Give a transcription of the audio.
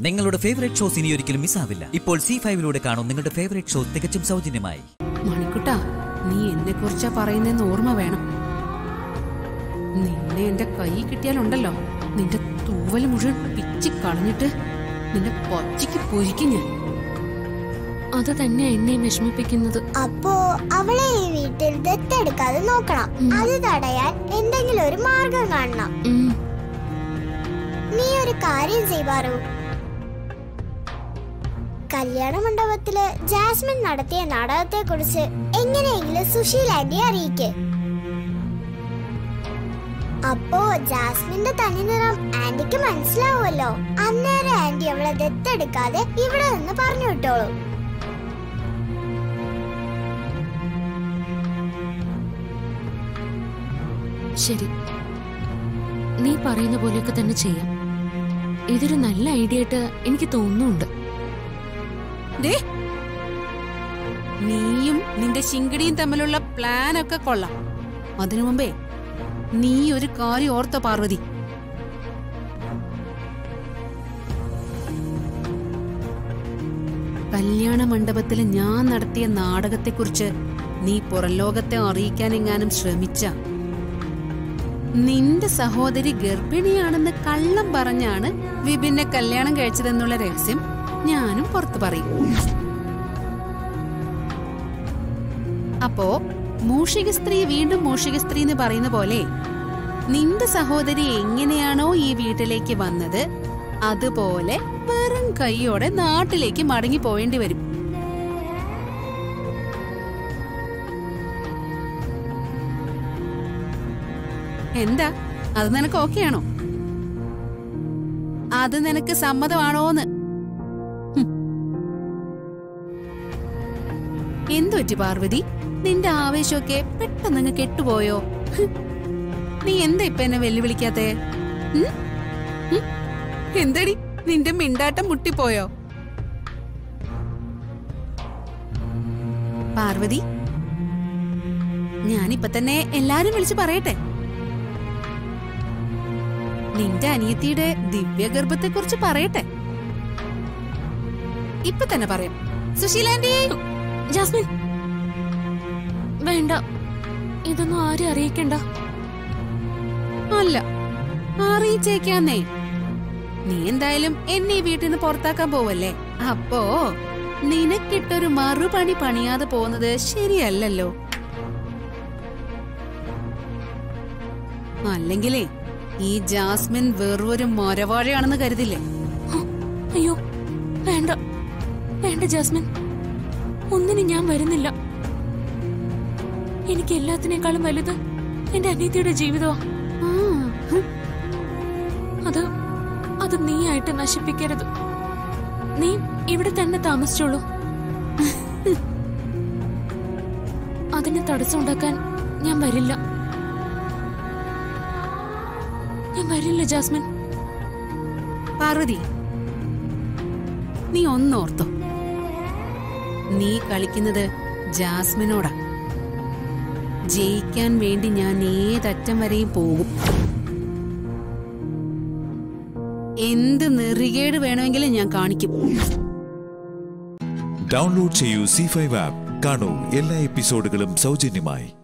നിങ്ങളുടെ favourite shows ഇനി ഒരിക്കലും മിസ്സാവില്ല ഇപ്പോൾ സി ഫൈവിലൂടെ കാണും നിങ്ങളുടെ ഫേവറേറ്റ് ഷോ തികച്ചും സൗജന്യമായി മണിക്കുട്ട നീ എന്നെ കുറിച്ചാ പറയുന്നെന്ന് ഓർമ്മ വേണം നിന്നെ എന്റെ കൈ കിട്ടിയാലുണ്ടല്ലോ നിന്റെ തൂവൽ മുഴുവൻ പിച്ചി കളഞ്ഞിട്ട് നിന്റെ പൊച്ചയ്ക്ക് പൊരിക്കും ഞാൻ അത് തന്നെ എന്നെ വിഷമിപ്പിക്കുന്നത് അപ്പോ അവളെ ഈ വീട്ടിൽ ദത്തെടുക്കാതെ നോക്കണം അത് തടയാൻ എന്തെങ്കിലും ഒരു മാർഗം കാണണം ഉം, നീ ഒരു കാര്യം ചെയ്വാറു കല്യാണ മണ്ഡപത്തില് ജാസ്മിൻ നടത്തിയ നാടകത്തെ കുറിച്ച് എങ്ങനെയെങ്കിലും സുശീൽ ആന്റി അറിയിക്ക് അപ്പോ ജാസ്മിന്റെ തനിനിറം ആന്റിക്ക് മനസ്സിലാവുമല്ലോ അന്നേരം ആന്റി അവളെ ദത്തെടുക്കാതെ ഇവിടെ നിന്ന് പറഞ്ഞു വിട്ടോളൂ ശരി നീ പറയുന്ന പോലെയൊക്കെ തന്നെ ചെയ്യാം ഇതൊരു നല്ല ഐഡിയ ആയിട്ട് എനിക്ക് തോന്നുന്നുണ്ട് ദേ നീയും നിന്റെ ശിങ്കിടിയും തമ്മിലുള്ള പ്ലാൻ ഒക്കെ കൊള്ളാം അതിനു മുമ്പേ നീ ഒരു കാര്യം ഓർത്ത പാർവതി കല്യാണ മണ്ഡപത്തിൽ ഞാൻ നടത്തിയ നാടകത്തെക്കുറിച്ച് നീ പുറംലോകത്തെ അറിയിക്കാനെങ്ങാനും ശ്രമിച്ച നിന്റെ സഹോദരി ഗർഭിണിയാണെന്ന് കള്ളം പറഞ്ഞാണ് വിപിനെ കല്യാണം കഴിച്ചതെന്നുള്ള രഹസ്യം ഞാനും പുറത്തു പറയും അപ്പോ മൂഷിക സ്ത്രീ വീണ്ടും മൂഷിക സ്ത്രീ എന്ന് പറയുന്ന പോലെ നിന്റെ സഹോദരി എങ്ങനെയാണോ ഈ വീട്ടിലേക്ക് വന്നത് അതുപോലെ വെറും കൈയോടെ നാട്ടിലേക്ക് മടങ്ങി പോയേണ്ടി വരും എന്താ അത് നിനക്ക് ഓക്കെയാണോ അത് നിനക്ക് സമ്മതമാണോന്ന് ഹും. എന്തു പറ്റി പാർവതി നിന്റെ ആവേശമൊക്കെ പെട്ടെന്നങ്ങ് കെട്ടുപോയോ ഹ്. നീ എന്താ ഇപ്പൊ എന്നെ വെല്ലുവിളിക്കാത്തേ ഉം? ഉം? എന്തടി നിന്റെ മിണ്ടാട്ടം മുട്ടിപ്പോയോ പാർവതി ഞാനിപ്പൊ തന്നെ എല്ലാരും വിളിച്ചു പറയട്ടെ നിന്റെ അനിയത്തിയുടെ ദിവ്യഗർഭത്തെ കുറിച്ച് പറയട്ടെ ഇപ്പൊ തന്നെ പറയാം സുശീലാന്റി ജാസ്മിൻ വേണ്ട ഇതൊന്നും ആരും അറിയിക്കണ്ട അല്ല അറിയിച്ചേക്കാന്നേ നീ എന്തായാലും എന്നെ ഈ വീട്ടിൽ നിന്ന് പുറത്താക്കാൻ പോവല്ലേ അപ്പോ നിനക്കിട്ടൊരു മറുപണി പണിയാതെ പോകുന്നത് ശരിയല്ലല്ലോ അല്ലെങ്കിലേ ഈ ജാസ്മിൻ വെറൊരു മൊരവാഴയാണെന്ന് കരുതില്ലേ ഹ, അയ്യോ വേണ്ട വേണ്ട ജാസ്മിൻ ഒന്നിനും ഞാൻ വരുന്നില്ല എനിക്ക് എല്ലാത്തിനേക്കാളും വലുത് എന്റെ അനിയത്തിയുടെ ജീവിതമാ ആ, ഹ്, അത് അത് നീ ആയിട്ട് നശിപ്പിക്കരുത് നീ ഇവിടെ തന്നെ താമസിച്ചോളൂ അതിന് തടസ്സമുണ്ടാക്കാൻ ഞാൻ വരില്ല ഞാൻ വരില്ല ജാസ്മിൻ പാർവതി നീ ഒന്നോർത്തോ നീ കളിക്കുന്നത് ജാസ്മിനോടാ ജയിക്കാൻ വേണ്ടി ഞാൻ ഏതറ്റം വരെയും പോകും എന്ത് നെറികേട് വേണമെങ്കിലും ഞാൻ കാണിക്കും ഡൗൺലോഡ് ചെയ്യൂ സി ഫൈവ് ആപ്പ് കാണൂ എല്ലാ എപ്പിസോഡുകളും സൗജന്യമായി